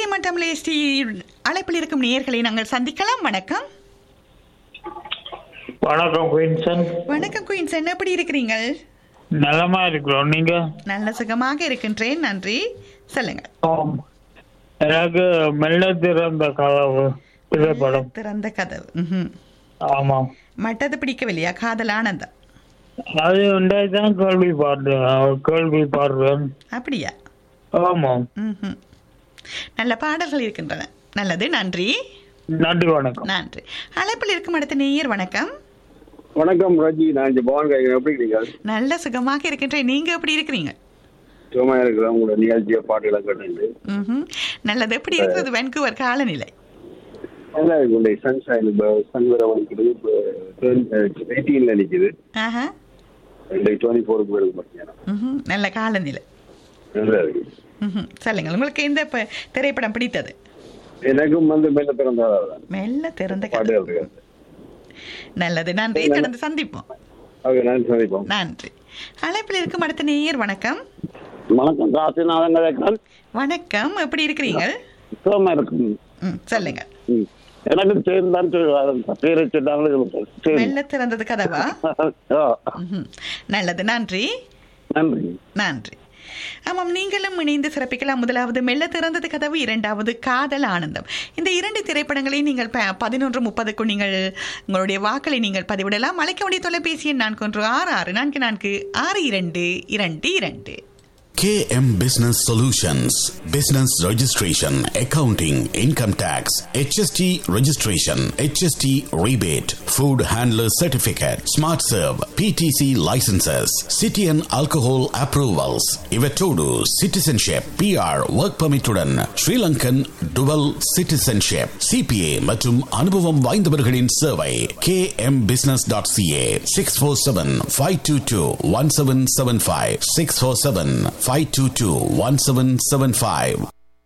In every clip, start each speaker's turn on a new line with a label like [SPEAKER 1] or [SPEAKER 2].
[SPEAKER 1] மட்டம் லேஸ்டி அழைப்பில் இருக்கும் நேயர்களை நாங்கள் சந்திக்கலாம் வணக்கம்
[SPEAKER 2] வணக்கம் குயின்சன்
[SPEAKER 1] வணக்கம் குயின்சன் எப்படி இருக்கிறீங்கள்
[SPEAKER 2] நலமா இருக்கிறோம் நீங்க
[SPEAKER 1] நல்ல சுகமாக இருக்கின்றேன் நன்றி சொல்லுங்கள்
[SPEAKER 2] ஆம். எனக்கு மெல்ல திறந்த கதவு திரைப்படம்
[SPEAKER 1] திறந்த கதவு ம்ஹும்.
[SPEAKER 2] ஆமாம்
[SPEAKER 1] மட்டது பிடிக்கவில்லையா காதல் ஆனந்தம்
[SPEAKER 2] அது தான் கேள்வி பாடு கேள்வி பாடுறேன்
[SPEAKER 1] அப்படியா
[SPEAKER 2] ஆமாம்
[SPEAKER 1] ம்ஹும். நல்ல பாடல்கள் இருக்கின்றன நல்லது நன்றி
[SPEAKER 2] நன்றி வணக்கம்
[SPEAKER 1] நன்றி அழைப்பில் இருக்கும் அடுத்த நேயர் வணக்கம்
[SPEAKER 3] வணக்கம் ராஜி நான் இங்க பவன் கேட்கிறேன் எப்படி இருக்கீங்க
[SPEAKER 1] நல்ல சுகமாக இருக்கின்றேன் நீங்க எப்படி இருக்கிறீங்க
[SPEAKER 3] சும்மா இருக்கிறேன் உங்களோட நிகழ்ச்சியை பாட்டுகளை கேட்டு
[SPEAKER 1] ம்ஹும். நல்லது எப்படி இருக்கிறது வென்கூவர் காலநிலை
[SPEAKER 3] நல்லா இருக்கு உங்களுடைய சன்ஷைன் இப்போ சன் வர வலிக்குது இப்போ எயிட்டீன்ல நிக்குது
[SPEAKER 1] ஆஹா
[SPEAKER 3] ரெண்டு டுவெண்ட்டி ஃபோருக்கு போயிருக்கு பார்த்தீங்கன்னா
[SPEAKER 1] ம்ஹும். நல்ல காலநிலை
[SPEAKER 3] நல்லா இருக்கு
[SPEAKER 1] ம்ஹும். சொல்லுங்கள் உங்களுக்கு எந்த ப- திரைப்படம் பிடித்தது
[SPEAKER 3] எனக்கும் வந்து மேல திறந்தாதான்
[SPEAKER 1] மெல்ல திறந்த கதை
[SPEAKER 3] பாட்டுகள் இருக்கு
[SPEAKER 1] நல்லது நன்றி தொடர்ந்து சந்திப்போம்
[SPEAKER 3] ஓகே நான் சந்திப்போம்
[SPEAKER 1] நன்றி அழைப்பில் இருக்கும் அடுத்த நேயர் வணக்கம்
[SPEAKER 3] வணக்கம் காசிநாதன் கேட்கிறேன்
[SPEAKER 1] வணக்கம் எப்படி இருக்கிறீங்க
[SPEAKER 3] சுகமா இருக்கு
[SPEAKER 1] ம், சொல்லுங்க
[SPEAKER 3] ம். எனக்கு சேர்ந்தான் பேரை சொன்னாங்க
[SPEAKER 1] மெல்ல திறந்தது கதவா ம்ஹும். நல்லது நன்றி
[SPEAKER 3] நன்றி
[SPEAKER 1] நன்றி ஆமாம் நீங்களும் இணைந்து சிறப்பிக்கலாம் முதலாவது மெல்ல திறந்தது கதவு இரண்டாவது காதல் ஆனந்தம் இந்த இரண்டு திரைப்படங்களை நீங்கள் ப- பதினொன்று முப்பதுக்கு நீங்கள் உங்களுடைய வாக்களை நீங்கள் பதிவிடலாம் அழைக்க வேண்டிய தொலைபேசி எண் நான்கு ஒன்று ஆறு ஆறு நான்கு நான்கு ஆறு இரண்டு இரண்டு இரண்டு
[SPEAKER 4] KM Business Solutions Business Registration, Accounting, Income Tax, HST Registration, HST Rebate, Food Handler Certificate, Smart Serve, PTC Licenses, City and Alcohol Approvals, Ivetodu Citizenship, PR Work Permit உடன் Sri Lankan Dual Citizenship, CPA மற்றும் அனுபவம் வாய்ந்தவர்களின் சேவை kmbusiness.ca 647-522-1775 647-522-1775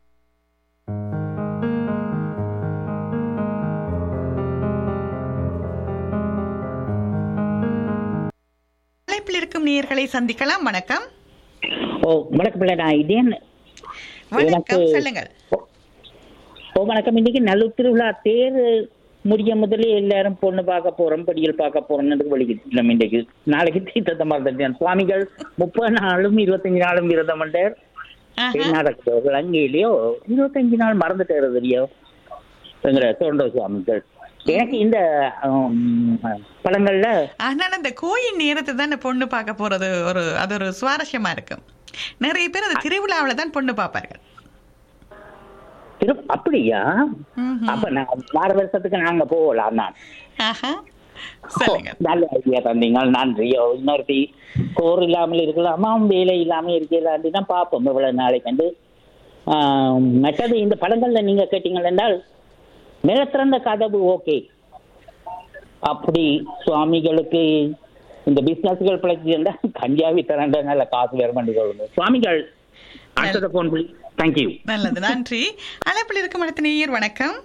[SPEAKER 1] அழைப்பில் இருக்கும் நேயர்களை சந்திக்கலாம் வணக்கம்
[SPEAKER 5] ஓ வணக்கம் பிள்ளை நான் இதேன்
[SPEAKER 1] வணக்கம்
[SPEAKER 5] எனக்கு-
[SPEAKER 1] சொல்லுங்கள்
[SPEAKER 5] ஓ வணக்கம் இன்னைக்கு நல்லூர் திருவிழா தேர் முடிய முதலே எல்லாரும் பொண்ணு பார்க்க போறோம் படியல் பார்க்க போறோம்னு வலிக்கிட்டு இன்றைக்கு நாளைக்கு தீர்த்தத்தை மறந்துட்டேன் சுவாமிகள் முப்பது நாளும் இருபத்தஞ்சு நாளும் விரதம் பண்ணார்
[SPEAKER 1] ஆஹா.
[SPEAKER 5] நடக்கிறார்கள் அங்கேயோ இருபத்தஞ்சு நாள் மறந்துட்டாரு தெரியும் எங்கிற தோண்ட சுவாமிகள் எனக்கு இந்த ஆம், படங்கள்ல
[SPEAKER 1] ஆனால் அந்த கோயில் நேரத்தை தான் பொண்ணு பார்க்க போறது ஒரு அது ஒரு சுவாரஸ்யமா இருக்கும் நிறைய பேர் அந்த திருவிழாவில் தான் பொண்ணு பார்ப்பார்கள்
[SPEAKER 5] திரு அப்படியா
[SPEAKER 1] ம்ஹும்.
[SPEAKER 5] அப்ப நான் வார வருஷத்துக்கு நாங்க போகலாம் தான்
[SPEAKER 1] ஆஹா சொல்லுங்க
[SPEAKER 5] நல்ல ஐடியா தந்தீங்க நன்றி ஓ, இன்னொருத்தி கோர் இல்லாமல் இருக்கலாமா வேலை இல்லாம இருக்கலாண்டினா பார்ப்போம் இவ்வளவு நாளைக்கு வந்து ஆம், மற்றது இந்த படங்கள்ல நீங்க கேட்டீங்கள் என்றால் நிலத்திறந்த கதவு ஓகே அப்படி சுவாமிகளுக்கு இந்த பிசினஸ்கள் பிழைச்சி இருந்தா கஞ்சாவி திறந்த நல்ல காசு வேற பண்ணி கொள்ளுங்க சுவாமிகள் அடுத்த போன் பண்ணி தேங்க்யூ
[SPEAKER 1] நல்லது நன்றி அழைப்பில் இருக்கும் அடுத்த நேயர் வணக்கம்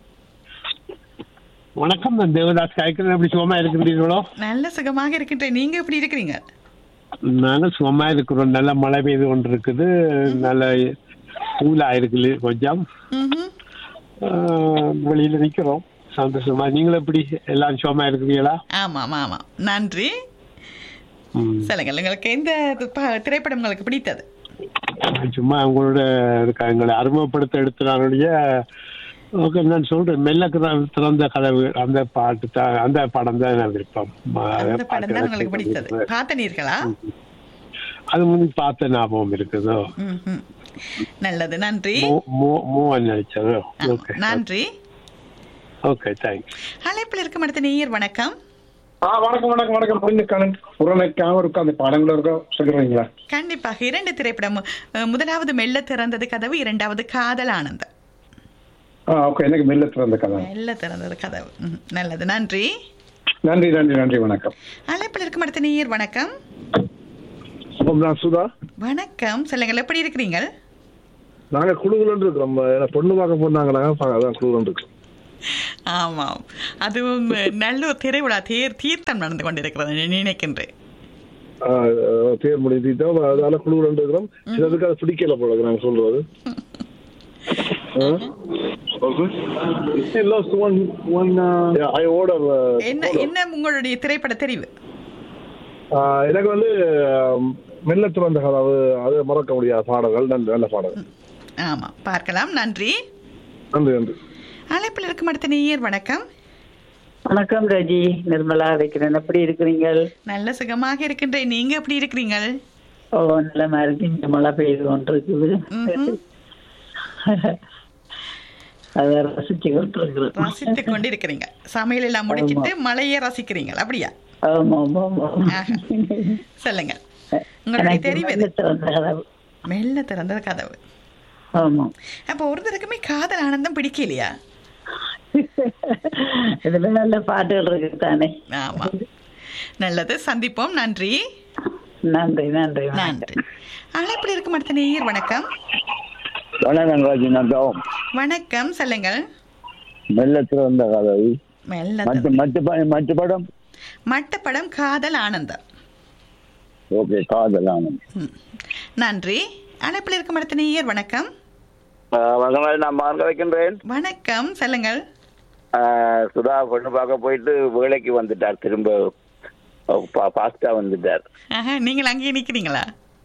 [SPEAKER 6] வணக்கம் நான் தேவதாஸ் காய்க்கிறேன் எப்படி சுகமா இருக்கிறீர்களோ
[SPEAKER 1] நல்ல சுகமாக இருக்கின்றேன் நீங்க எப்படி இருக்கிறீங்க
[SPEAKER 6] நாங்கள் சுகமா இருக்கிறோம் நல்ல மழை பெய்து கொண்டு இருக்குது நல்ல கூலா இருக்குது கொஞ்சம்
[SPEAKER 1] ம்ஹும்.
[SPEAKER 6] ஆஹ், வெளியில நிக்கிறோம் சந்தோஷமா நீங்களும் எப்படி எல்லாரும் சுகமா இருக்கிறீங்களா
[SPEAKER 1] ஆமாம் ஆமாம் நன்றி
[SPEAKER 6] ம்.
[SPEAKER 1] சொல்லுங்கள் உங்களுக்கு எந்த இது ப- திரைப்படம் உங்களுக்கு பிடித்தது
[SPEAKER 6] சும்மா உங்களோட இருக்க- எங்களை அறிமுகப்படுத்த எடுத்துறாருடைய ஓகே நான் சொல்றேன் மெல்ல திற- திறந்த கதவு அந்த பாட்டு தான் அந்த படம் தான் நான் விருப்பம் அதை
[SPEAKER 1] அந்த படம் தான் உங்களுக்கு
[SPEAKER 6] பார்க்க
[SPEAKER 1] பிடித்தது
[SPEAKER 6] விருப்பம்.
[SPEAKER 1] பார்த்தனீர்களா
[SPEAKER 6] அது முந்தி பார்த்த ஞாபகம் இருக்குதோ
[SPEAKER 1] ம்ஹும். நல்லது நன்றி
[SPEAKER 6] மோ- மோ- மோகன் நடிச்சதோ
[SPEAKER 1] ஆமா,
[SPEAKER 6] ஓகே
[SPEAKER 1] நன்றி
[SPEAKER 6] ஓகே தேங்க்ஸ்
[SPEAKER 1] அழைப்பில் இருக்கும் அடுத்த நேயர் வணக்கம்
[SPEAKER 7] ஆ வணக்கம் வணக்கம் வணக்கம் புரிஞ்சுக்கான புறமைக்காம இருக்கும் அந்த படங்களும் இருக்கும் சொல்லுவீங்களா
[SPEAKER 1] கண்டிப்பாக இரண்டு திரைப்படம் அஹ், முதலாவது மெல்ல திறந்தது கதவு இரண்டாவது காதல் ஆனந்தம்
[SPEAKER 7] ஆ ஓகே எனக்கு மெல்ல திறந்த கதை
[SPEAKER 1] மெல்ல திறந்தது கதவு ம், நல்லது நன்றி
[SPEAKER 7] நன்றி நன்றி நன்றி வணக்கம்
[SPEAKER 1] அழைப்பில் இருக்கும் அடுத்த நேயர் வணக்கம்
[SPEAKER 8] அப்போ நான் சுதா
[SPEAKER 1] வணக்கம் சொல்லுங்கள் எப்படி இருக்கிறீங்க
[SPEAKER 8] நாங்க குழுகுலன்னு இருக்கிறோம் ஏன்னா பொண்ணு பார்க்க போனாங்க நாங்க பா- அதான் குழுகுலன்னு இருக்கோம்
[SPEAKER 1] ஆமாம் அதுவும் நல்லூர் திருவிழா தேர் தீர்த்தம் நடந்து கொண்டிருக்கிறது நான் நினைக்கின்றேன்
[SPEAKER 8] ஆஹ், ஆஹ், தேர் முடிஞ்சிட்டோம் அதனால குழுகுலன்னு இருக்கிறோம் சிலருக்கு அது பிடிக்கல போல இருக்கு நாங்க சொல்றது Okay. Still lost one one. Uh, yeah, I order. Uh,
[SPEAKER 1] என்ன என்ன உங்களுடைய திரைப்பட தெரிவு
[SPEAKER 8] uh, எனக்கு வந்து um, மெல்ல திறந்த கதவு அது மறக்க முடியாத பாடல்கள் நல்ல நல்ல பாடல்கள்
[SPEAKER 1] ஆமா பார்க்கலாம் நன்றி
[SPEAKER 8] நன்றி நன்றி
[SPEAKER 1] அழைப்பில் இருக்கும் அடுத்த நேயர் வணக்கம்
[SPEAKER 9] வணக்கம் ரஜி நிர்மலா இருக்கிறேன் எப்படி இருக்கிறீங்க
[SPEAKER 1] நல்ல சுகமாக இருக்கின்றேன் நீங்க எப்படி இருக்கிறீங்கள்
[SPEAKER 9] ஓ நல்லமா இருக்கு இங்க மழை பெய்து கொண்டிருக்குது
[SPEAKER 1] ம்ஹும்.
[SPEAKER 9] அதை ரசிச்சு கொண்டிருக்கிறேன்
[SPEAKER 1] ரசித்துக் கொண்டு இருக்கிறீங்க சமையல் எல்லாம் முடிச்சிட்டு மழையை ரசிக்கிறீங்க அப்படியா
[SPEAKER 9] ஆமா ஆமா ஆமா
[SPEAKER 1] ஆஹா. சொல்லுங்க உங்களுடைய
[SPEAKER 9] எனக்கு
[SPEAKER 1] தெரிவு
[SPEAKER 9] மெல்ல
[SPEAKER 1] எது?
[SPEAKER 9] திறந்த கதவு.
[SPEAKER 1] மெல்ல திறந்த கதவு
[SPEAKER 9] ஆமா
[SPEAKER 1] அப்ப ஒருத்தருக்குமே காதல் ஆனந்தம் பிடிக்கலையா
[SPEAKER 9] இதுல நல்ல பாட்டுகள் இருக்கு தானே
[SPEAKER 1] ஆமா நல்லது சந்திப்போம் நன்றி
[SPEAKER 9] நன்றி நன்றி வணக்கம்.
[SPEAKER 1] நன்றி அழைப்பில் இருக்கும் அடுத்த நேயர் வணக்கம்
[SPEAKER 3] வணக்கம் ராஜி நந்தம்
[SPEAKER 1] வணக்கம் சொல்லுங்கள்
[SPEAKER 3] மெல்ல திறந்த கதவு
[SPEAKER 1] மெல்ல
[SPEAKER 3] மற்ற
[SPEAKER 1] திறந்த-
[SPEAKER 3] மற்ற ப- மற்ற படம்
[SPEAKER 1] மட்டப்படம் காதல் ஆனந்தம்
[SPEAKER 3] ஓகே காதல் ஆனந்த்
[SPEAKER 1] ம். நன்றி அழைப்பில் இருக்கும் அடுத்த நேயர் வணக்கம்
[SPEAKER 3] வணக்கம் நான் மார்க்க வைக்கின்றேன்
[SPEAKER 1] வணக்கம் சொல்லுங்கள்
[SPEAKER 3] சுதா பொண்ணு பார்க்க போயிட்டு வேலைக்கு வந்துட்டார் திரும்ப பாஸ்டா வந்துட்டார்
[SPEAKER 1] ஆஹா, நீங்கள் அங்கேயே நிக்கிறீங்களா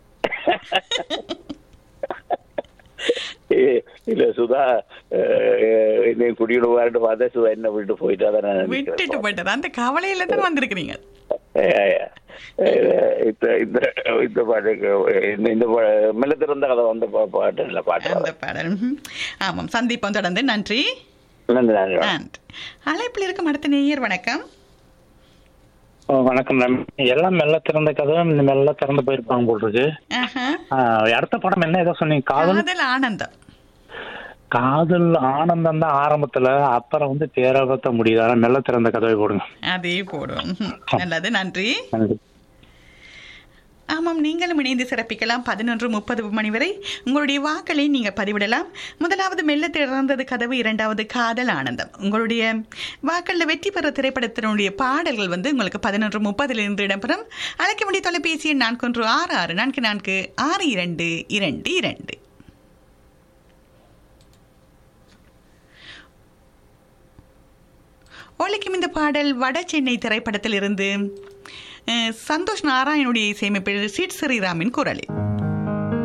[SPEAKER 3] இல்ல சுதா அஹ், என்னை குடியிடுவார்னு பார்த்தா சுதா என்ன விட்டு போயிட்டு அதான் நான்
[SPEAKER 1] விட்டுட்டு
[SPEAKER 3] நினைக்கிறேன்.
[SPEAKER 1] போயிட்டது அந்த கவலையில தான் வந்திருக்கிறீங்க
[SPEAKER 3] அஹ், அஹ், இந்த இந்த இந்த பாட்டுக்கு இந்த இந்த பா- மெல்ல திறந்த கதை வந்த பா- பாட்டு இல்ல பாட்டு
[SPEAKER 1] அந்த பாடல் ம். ஆமாம் சந்திப்போம் தொடர்ந்து நன்றி
[SPEAKER 3] நன்றி நன்றி
[SPEAKER 1] நன்றி அழைப்பில் இருக்கும் அடுத்த நேயர் வணக்கம்
[SPEAKER 2] ஓ, வணக்கம் மேம் எல்லாம் மெல்ல திறந்த கதை மெல்ல திறந்து போயிருப்பாங்க போல் இருக்கு
[SPEAKER 1] ஆஹா.
[SPEAKER 2] ஆ, அடுத்த படம் என்ன ஏதோ சொன்னீங்க காதல்
[SPEAKER 1] காதல் ஆனந்தம்
[SPEAKER 2] காதல் ஆனந்தம் தான் ஆரம்பத்துல அப்புறம் வந்து பேரபத்த முடியுது ஆனா மெல்ல திறந்த கதவை போடுங்க
[SPEAKER 1] அதே போடுவோம் ம். நல்லது நன்றி
[SPEAKER 2] நன்றி
[SPEAKER 1] ஆமாம் நீங்களும் இணைந்து சிறப்பிக்கலாம் பதினொன்று முப்பது மணி வரை உங்களுடைய வாக்களை நீங்கள் பதிவிடலாம் முதலாவது மெல்ல திறந்தது கதவு இரண்டாவது காதல் ஆனந்தம் உங்களுடைய வாக்களில் வெற்றி பெற திரைப்படத்தினுடைய பாடல்கள் வந்து உங்களுக்கு பதினொன்று முப்பதிலிருந்து இடம்பெறும் அழைக்க வேண்டிய தொலைபேசி எண் நான்கு ஒன்று ஆறு ஆறு நான்கு நான்கு ஆறு இரண்டு இரண்டு இரண்டு ஒழிக்கும் இந்த பாடல் வட சென்னை திரைப்படத்தில் இருந்து சந்தோஷ் நாராயணுடைய இசையமைப்பில் சீட் ஸ்ரீராமின் குரலில்